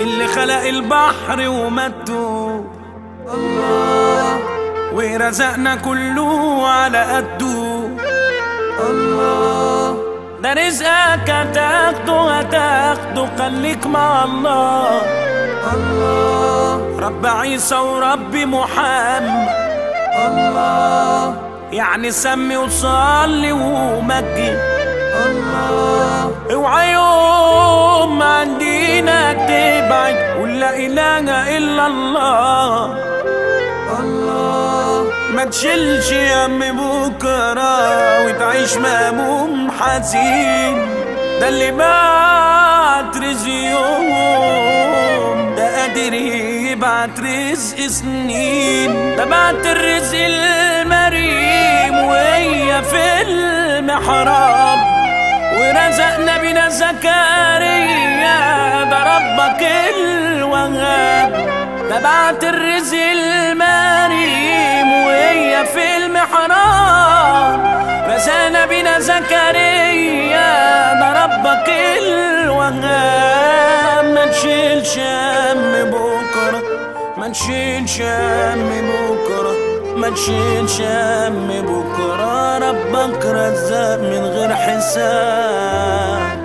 اللي خلق البحر ومده الله ورزقنا كله على قده الله ده رزقك هتاخده هتاخده خليك مع الله الله رب عيسى ورب محمد الله يعني سمي وصلي ومجد الله اوعى يوم عن دينك تبعد ولا اله الا الله الله ما تشيلش هم بكره وتعيش مهموم حزين ده اللي بعت رزق يوم ده قادر يبعت رزق سنين ده بعت الرزق المريم وهي في المحراب ورزقنا بنا زكريا ده ربك الوهاب ده بعت الرزق المريم وهي في المحراب رزقنا بنا زكريا ده ربك الوهاب ما تشيلش هم بكره ما تشيلش هم بكره ما تشيلش هم بكره ربك رزاق من غير حساب